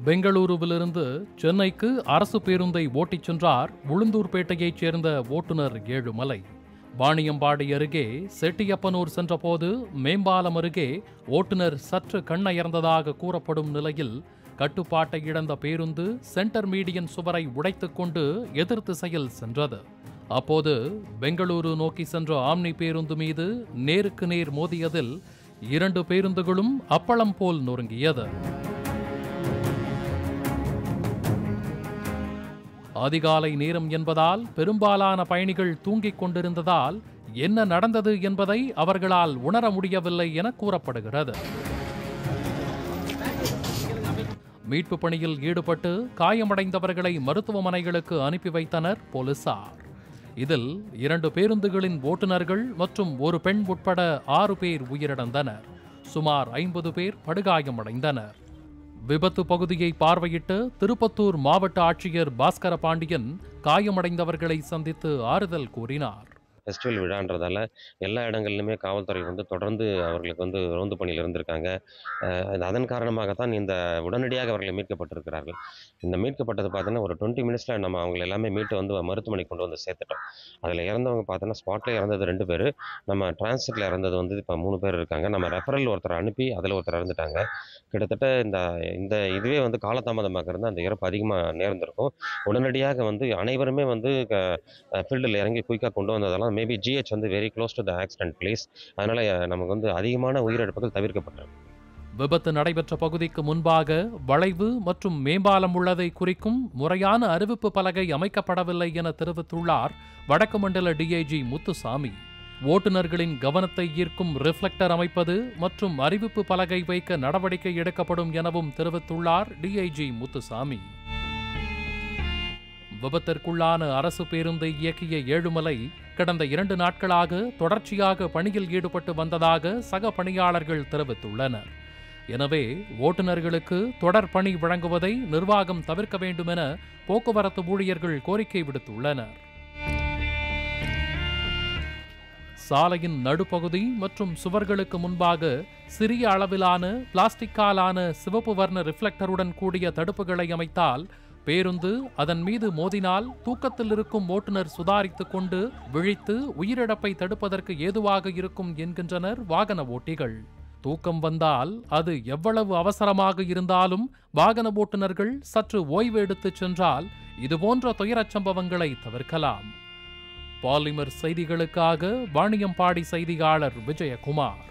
பெங்களூருவிலிருந்து சென்னைக்கு அரசு பேருந்தை ஓட்டிச் சென்றார் உளுந்தூர்பேட்டையைச் சேர்ந்த ஓட்டுநர் ஏழுமலை வாணியம்பாடி அருகே செட்டியப்பனூர் சென்றபோது மேம்பாலம் அருகே ஓட்டுநர் சற்று கண்ணயர்ந்ததாக கூறப்படும் நிலையில் கட்டுப்பாட்டை இழந்த பேருந்து சென்டர் மீடியன் சுவரை உடைத்துக் கொண்டு எதிர் திசையில் சென்றது அப்போது பெங்களூரு நோக்கி சென்ற ஆம்னி பேருந்து மீது நேருக்கு நேர் மோதியதில் இரண்டு பேருந்துகளும் அப்பளம் போல் நொறுங்கியது அதிகாலை நேரம் என்பதால் பெரும்பாலான பயணிகள் தூங்கிக் கொண்டிருந்ததால் என்ன நடந்தது என்பதை அவர்களால் உணர முடியவில்லை என கூறப்படுகிறது மீட்பு பணியில் ஈடுபட்டு காயமடைந்தவர்களை மருத்துவமனைகளுக்கு அனுப்பி வைத்தனர் போலீசார் இதில் இரண்டு பேருந்துகளின் ஓட்டுநர்கள் மற்றும் ஒரு பெண் உட்பட ஆறு பேர் உயிரிழந்தனர் சுமார் ஐம்பது பேர் படுகாயமடைந்தனர் விபத்து பகுதியை பார்வையிட்டு திருப்பத்தூர் மாவட்ட ஆட்சியர் பாஸ்கர பாண்டியன் காயமடைந்தவர்களை சந்தித்து ஆறுதல் கூறினார் ஃபெஸ்டிவல் விழான்றதால எல்லா இடங்கள்லையுமே காவல்துறை வந்து தொடர்ந்து அவர்களுக்கு வந்து ரோந்து பணியில் இருந்திருக்காங்க அஹ் அது அதன் காரணமாகத்தான் இந்த உடனடியாக அவர்கள் மீட்கப்பட்டிருக்கிறார்கள் இந்த மீட்கப்பட்டது பார்த்தீங்கன்னா ஒரு டுவெண்ட்டி மினிட்ஸில் நம்ம அவங்களை எல்லாமே மீட்டு வந்து மருத்துவமனைக்கு கொண்டு வந்து சேர்த்துட்டோம் அதில் இறந்தவங்க பார்த்தோன்னா ஸ்பாட்ல இறந்தது ரெண்டு பேர் நம்ம டிரான்சிட்டில் இறந்தது வந்து இப்போ மூணு பேர் இருக்காங்க நம்ம ரெஃபரல் ஒருத்தர் அனுப்பி அதில் ஒருத்தர் இறந்துட்டாங்க கிட்டத்தட்ட இந்த இந்த இதுவே வந்து காலதாமதமாக இருந்தால் அந்த இறப்பு அதிகமாக நேர்ந்திருக்கும் உடனடியாக வந்து அனைவருமே வந்து ஃபீல்டில் இறங்கி குயிக்காக கொண்டு வந்ததெல்லாம் மேபி ஜிஹெச் வந்து very close to the accident place அதனால் நமக்கு வந்து அதிகமான உயிரிழப்புகள் தவிர்க்கப்பட்டிருக்கு விபத்து நடைபெற்ற பகுதிக்கு முன்பாக வளைவு மற்றும் மேம்பாலம் உள்ளதை குறிக்கும் முறையான அறிவிப்பு பலகை அமைக்கப்படவில்லை என தெரிவித்துள்ளார் வடக்கு மண்டல டிஐஜி முத்துசாமி ஓட்டுநர்களின் கவனத்தை ஈர்க்கும் ரிஃப்ளெக்டர் அமைப்பது மற்றும் அறிவிப்பு பலகை வைக்க நடவடிக்கை எடுக்கப்படும் எனவும் தெரிவித்துள்ளார் டிஐஜி முத்துசாமி விபத்திற்குள்ளான அரசு பேருந்தை இயக்கிய ஏழுமலை கடந்த இரண்டு நாட்களாக தொடர்ச்சியாக பணியில் ஈடுபட்டு வந்ததாக சக பணியாளர்கள் தெரிவித்துள்ளனர் எனவே ஓட்டுநர்களுக்கு தொடர் பணி வழங்குவதை நிர்வாகம் தவிர்க்க வேண்டும் என போக்குவரத்து ஊழியர்கள் கோரிக்கை விடுத்துள்ளனர் சாலையின் நடுப்பகுதி மற்றும் சுவர்களுக்கு முன்பாக சிறிய அளவிலான பிளாஸ்டிக்காலான சிவப்பு வர்ண ரிஃப்ளெக்டருடன் கூடிய தடுப்புகளை அமைத்தால் பேருந்து அதன் மீது மோதினால் தூக்கத்தில் இருக்கும் ஓட்டுநர் சுதாரித்துக் கொண்டு விழித்து உயிரிழப்பை தடுப்பதற்கு ஏதுவாக இருக்கும் என்கின்றனர் வாகன ஓட்டிகள் தூக்கம் வந்தால் அது எவ்வளவு அவசரமாக இருந்தாலும் வாகன ஓட்டுநர்கள் சற்று ஓய்வு எடுத்துச் சென்றால் இதுபோன்ற துயரச் சம்பவங்களை தவிர்க்கலாம் பாலிமர் செய்திகளுக்காக வாணியம்பாடி செய்தியாளர் விஜயகுமார்